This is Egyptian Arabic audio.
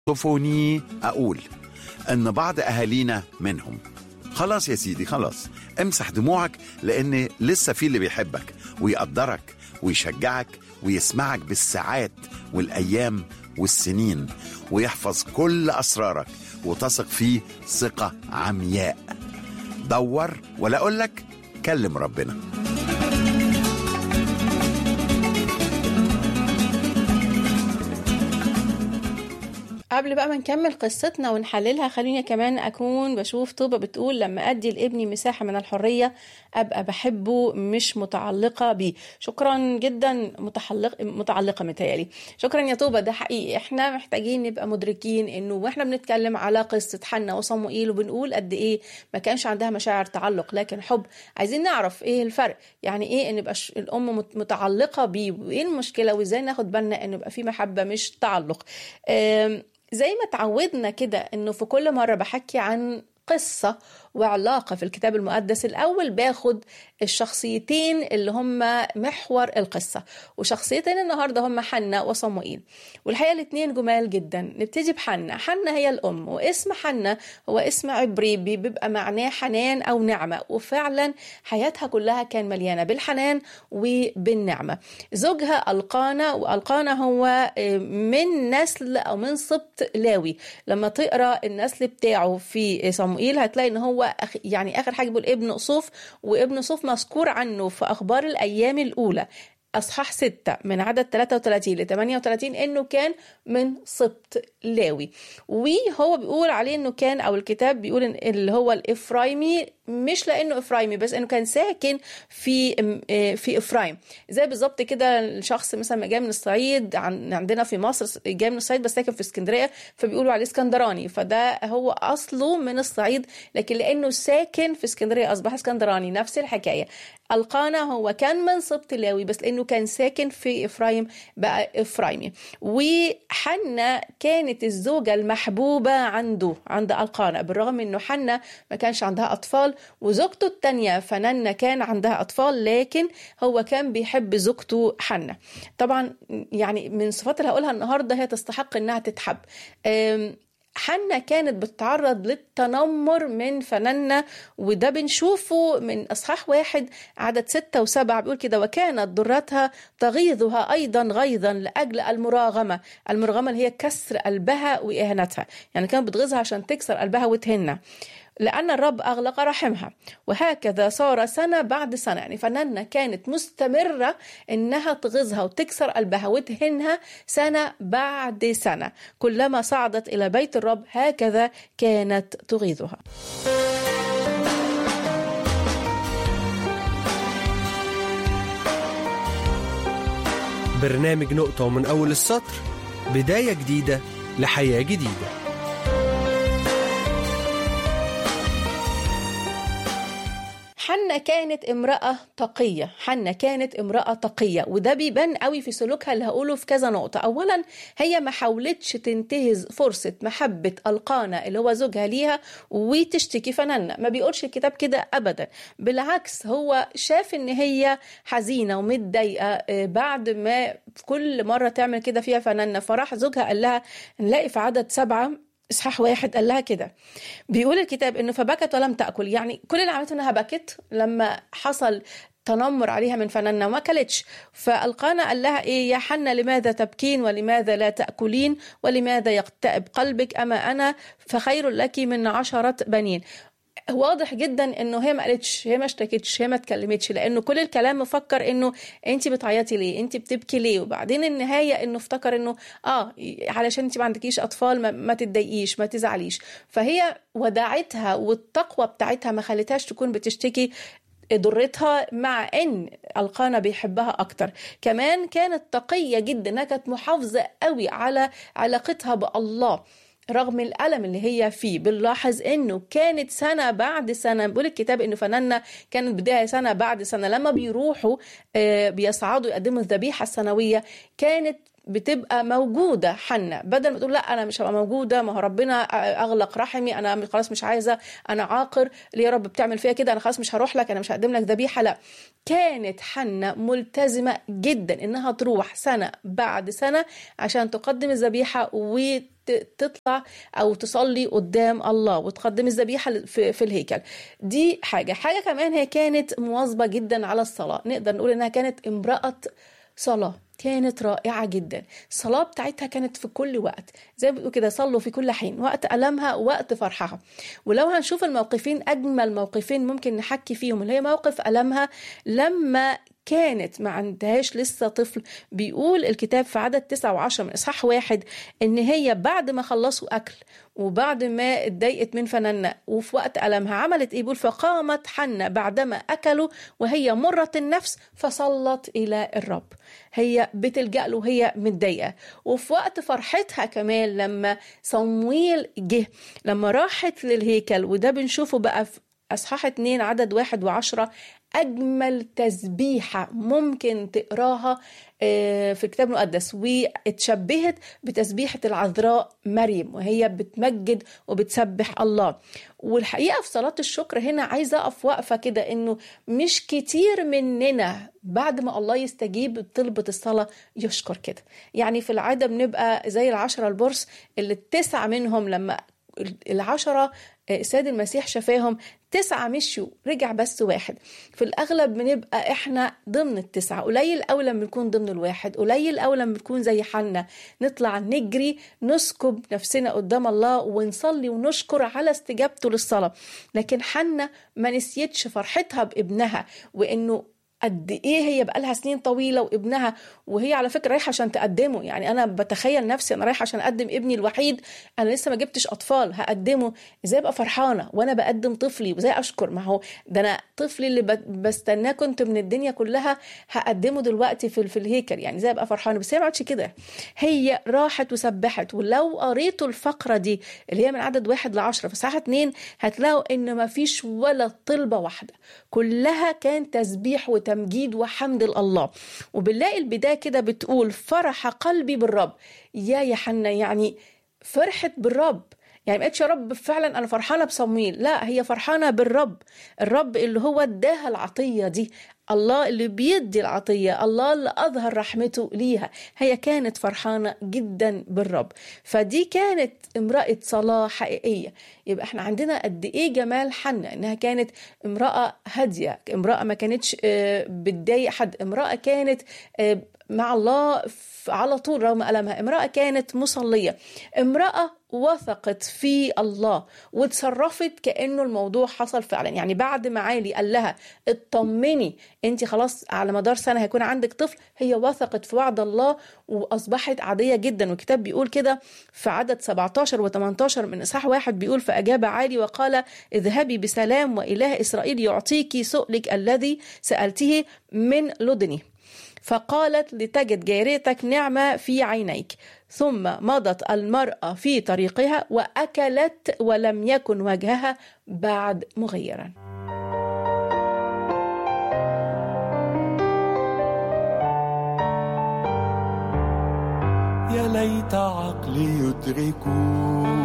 صفوني أقول أن بعض أهالينا منهم خلاص يا سيدي خلاص امسح دموعك لأن لسه في اللي بيحبك ويقدرك ويشجعك ويسمعك بالساعات والأيام والسنين ويحفظ كل أسرارك وتثق فيه ثقة عمياء دور ولا أقولك كلم ربنا قبل بقى ما نكمل قصتنا ونحللها خليني كمان أكون بشوف طوبة بتقول لما أدي لابني مساحة من الحرية أبقى بحبه مش متعلقة بيه شكرا جدا متعلق متعلقة متهيألي شكرا يا طوبة ده حقيقي احنا محتاجين نبقى مدركين انه واحنا بنتكلم على قصة حنا وصموئيل وبنقول قد ايه ما كانش عندها مشاعر تعلق لكن حب عايزين نعرف ايه الفرق يعني ايه ان يبقى الام متعلقة بيه وايه المشكلة وازاي ناخد بالنا انه يبقى في محبة مش تعلق زي ما اتعودنا كده انه في كل مره بحكي عن قصه وعلاقه في الكتاب المقدس الاول باخد الشخصيتين اللي هم محور القصه وشخصيتين النهارده هم حنا وصموئيل والحقيقه الاثنين جمال جدا نبتدي بحنا حنا هي الام واسم حنا هو اسم عبري بيبقى معناه حنان او نعمه وفعلا حياتها كلها كان مليانه بالحنان وبالنعمه زوجها القانا والقانا هو من نسل او من سبط لاوي لما تقرا النسل بتاعه في صموئيل هتلاقي ان هو يعني اخر حاجه بيقول ابن صوف وابن صوف مذكور عنه في اخبار الايام الاولى اصحاح 6 من عدد 33 ل 38 انه كان من سبط لاوي وهو بيقول عليه انه كان او الكتاب بيقول إن اللي هو الافرايمي مش لانه افرايمي بس انه كان ساكن في في افرايم زي بالظبط كده الشخص مثلا جاي من الصعيد عندنا في مصر جاي من الصعيد بس ساكن في اسكندريه فبيقولوا عليه اسكندراني فده هو اصله من الصعيد لكن لانه ساكن في اسكندريه اصبح اسكندراني نفس الحكايه القانا هو كان من سبط لاوي بس لانه كان ساكن في افرايم بقى افرايمي وحنا كانت الزوجه المحبوبه عنده عند القانا بالرغم انه حنا ما كانش عندها اطفال وزوجته الثانيه فنانة كان عندها اطفال لكن هو كان بيحب زوجته حنا طبعا يعني من صفات اللي هقولها النهارده هي تستحق انها تتحب حنا كانت بتتعرض للتنمر من فنانة وده بنشوفه من أصحاح واحد عدد ستة وسبعة بيقول كده وكانت ضرتها تغيظها أيضا غيظا لأجل المراغمة المراغمة اللي هي كسر قلبها وإهانتها يعني كانت بتغيظها عشان تكسر قلبها وتهنها لأن الرب أغلق رحمها وهكذا صار سنة بعد سنة يعني فنانة كانت مستمرة إنها تغيظها وتكسر قلبها وتهنها سنة بعد سنة كلما صعدت إلى بيت الرب هكذا كانت تغيظها برنامج نقطة ومن أول السطر بداية جديدة لحياة جديدة حنا كانت امرأة تقية حنا كانت امرأة تقية وده بيبان قوي في سلوكها اللي هقوله في كذا نقطة أولا هي ما حاولتش تنتهز فرصة محبة القانا اللي هو زوجها ليها وتشتكي فنانة ما بيقولش الكتاب كده أبدا بالعكس هو شاف إن هي حزينة ومتضايقة بعد ما في كل مرة تعمل كده فيها فنانة فراح زوجها قال لها نلاقي في عدد سبعة اصحاح واحد قال لها كده بيقول الكتاب انه فبكت ولم تاكل يعني كل اللي عملته انها بكت لما حصل تنمر عليها من فنانة وما كلتش فالقانا قال لها ايه يا حنا لماذا تبكين ولماذا لا تاكلين ولماذا يقتئب قلبك اما انا فخير لك من عشرة بنين واضح جدا انه هي ما قالتش هي ما اشتكتش هي ما اتكلمتش لانه كل الكلام مفكر انه انت بتعيطي ليه انت بتبكي ليه وبعدين النهايه انه افتكر انه اه علشان انت ما عندكيش اطفال ما, ما تتضايقيش ما تزعليش فهي وداعتها والتقوى بتاعتها ما خلتهاش تكون بتشتكي ضرتها مع ان القانا بيحبها اكتر كمان كانت تقيه جدا انها كانت محافظه قوي على علاقتها بالله رغم الألم اللي هي فيه بنلاحظ انه كانت سنة بعد سنة بيقول الكتاب انه فنانة كانت بداية سنة بعد سنة لما بيروحوا بيصعدوا يقدموا الذبيحة السنوية كانت بتبقى موجودة حنة بدل ما تقول لا أنا مش هبقى موجودة ما هو ربنا أغلق رحمي أنا خلاص مش عايزة أنا عاقر ليه يا رب بتعمل فيها كده أنا خلاص مش هروح لك أنا مش هقدم لك ذبيحة لا كانت حنة ملتزمة جدا إنها تروح سنة بعد سنة عشان تقدم الذبيحة وتطلع أو تصلي قدام الله وتقدم الذبيحة في, في الهيكل دي حاجة حاجة كمان هي كانت مواظبة جدا على الصلاة نقدر نقول إنها كانت امرأة صلاة كانت رائعة جدا الصلاة بتاعتها كانت في كل وقت زي ما بيقولوا كده صلوا في كل حين وقت ألمها وقت فرحها ولو هنشوف الموقفين أجمل موقفين ممكن نحكي فيهم اللي هي موقف ألمها لما كانت ما عندهاش لسه طفل بيقول الكتاب في عدد تسعة وعشرة من إصحاح واحد إن هي بعد ما خلصوا أكل وبعد ما اتضايقت من فنانة وفي وقت ألمها عملت إيه بيقول فقامت حنة بعدما أكلوا وهي مرة النفس فصلت إلى الرب هي بتلجأ له وهي متضايقة وفي وقت فرحتها كمان لما صمويل جه لما راحت للهيكل وده بنشوفه بقى في أصحاح اتنين عدد واحد وعشرة أجمل تسبيحة ممكن تقراها في الكتاب المقدس واتشبهت بتسبيحة العذراء مريم وهي بتمجد وبتسبح الله والحقيقة في صلاة الشكر هنا عايزة أقف وقفة كده إنه مش كتير مننا بعد ما الله يستجيب طلبة الصلاة يشكر كده يعني في العادة بنبقى زي العشرة البرص اللي التسعة منهم لما العشرة السيد المسيح شفاهم تسعة مشوا رجع بس واحد في الأغلب بنبقى إحنا ضمن التسعة قليل أوي لما نكون ضمن الواحد قليل أوي لما نكون زي حنا نطلع نجري نسكب نفسنا قدام الله ونصلي ونشكر على استجابته للصلاة لكن حنا ما نسيتش فرحتها بابنها وإنه قد ايه هي بقالها سنين طويله وابنها وهي على فكره رايحه عشان تقدمه يعني انا بتخيل نفسي انا رايحه عشان اقدم ابني الوحيد انا لسه ما جبتش اطفال هقدمه ازاي ابقى فرحانه وانا بقدم طفلي وازاي اشكر ما هو ده انا طفلي اللي بستناه كنت من الدنيا كلها هقدمه دلوقتي في, في الهيكل يعني ازاي ابقى فرحانه بس هي ما عادش كده هي راحت وسبحت ولو قريتوا الفقره دي اللي هي من عدد واحد لعشرة في ساعه اتنين هتلاقوا ان ما فيش ولا طلبه واحده كلها كان تسبيح وت تمجيد وحمد الله وبنلاقي البدايه كده بتقول فرح قلبي بالرب يا يحنا يعني فرحت بالرب يعني ما يا رب فعلا انا فرحانه بصمويل لا هي فرحانه بالرب الرب اللي هو اداها العطيه دي الله اللي بيدي العطية الله اللي أظهر رحمته ليها هي كانت فرحانة جدا بالرب فدي كانت امرأة صلاة حقيقية يبقى احنا عندنا قد ايه جمال حنة انها كانت امرأة هادية امرأة ما كانتش بتضايق حد امرأة كانت مع الله على طول رغم ألمها امرأة كانت مصلية امرأة وثقت في الله وتصرفت كأنه الموضوع حصل فعلا يعني بعد ما عالي قال لها اطمني انت خلاص على مدار سنة هيكون عندك طفل هي وثقت في وعد الله وأصبحت عادية جدا والكتاب بيقول كده في عدد 17 و18 من إصحاح واحد بيقول فأجاب عالي وقال اذهبي بسلام وإله إسرائيل يعطيك سؤلك الذي سألته من لدنه فقالت لتجد جاريتك نعمة في عينيك ثم مضت المرأة في طريقها وأكلت ولم يكن وجهها بعد مغيرا يا ليت عقلي يدركه